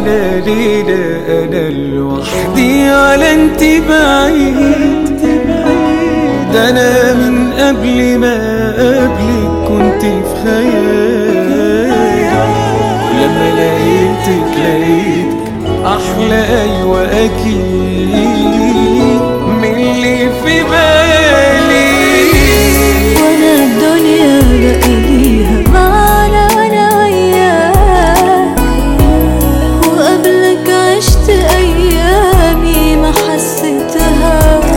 ولا ليلة أنا لوحدي على انت بعيد ده أنا من قبل ما قبلك كنت في خيال ولما لقيتك لقيتك أحلى أيوة أكيد من اللي في بالي وانا الدنيا بقاليها معانا وانا وياك وقبلك عشت ايامي ما حسيتهاش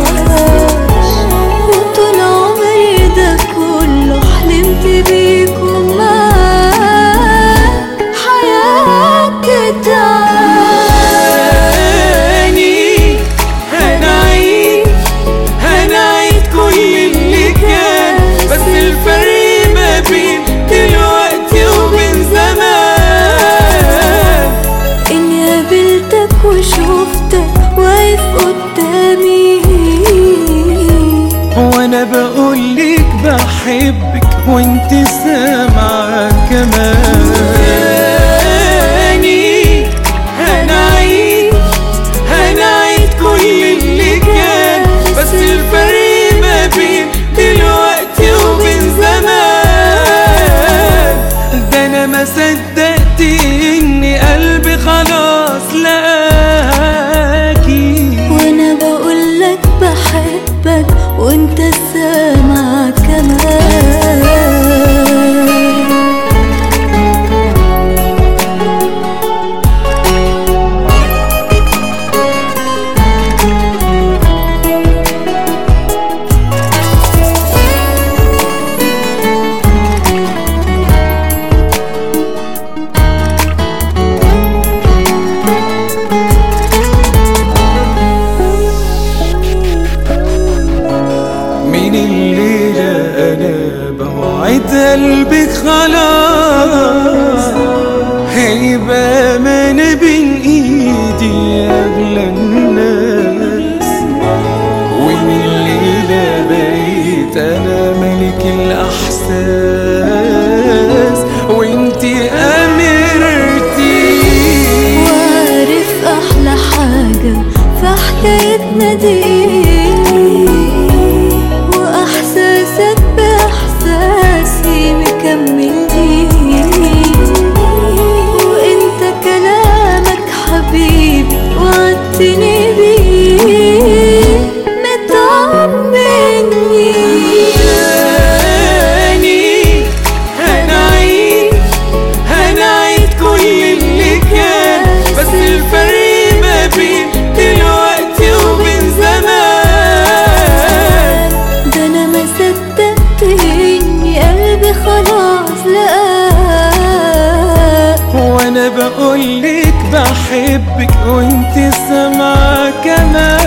وطول عمري ده كله حلمت بيك ومعاك حياتي تاني هنعيد هنعيد كل اللي كان بس الفرق ما بين دلوقتي وبين زمان اني قابلتك وشوفتك واقف قدامي وانا بقولك بحبك وانت سامعة كمان تاني هنعيد هنعيد كل اللي كان بس الفرق ما بين دلوقتي وبين زمان ده انا ما صدقت ان قلبي خلاص لقاكي وانا بقولك بحبك وانت سامع كمان من الليلة أنا بوعد قلبك خلاص هيبقى من بين إيدي أغلى الناس ومن الليلة بقيت أنا ملك الأحساس وانتي أمرتي وعارف احلى حاجة في حكايتنا دي واحساسك باحساسي مكملني وانت كلامك حبيبي وعدتني بيه مطمني تاني هنعيد هنعيد كل اللي كان بس الفرق ما بين دلوقتي وبين زمان ده انا ما صدقت اني قلبي خلاص لقاك وانا بقولك بحبك وانت سامعة كمان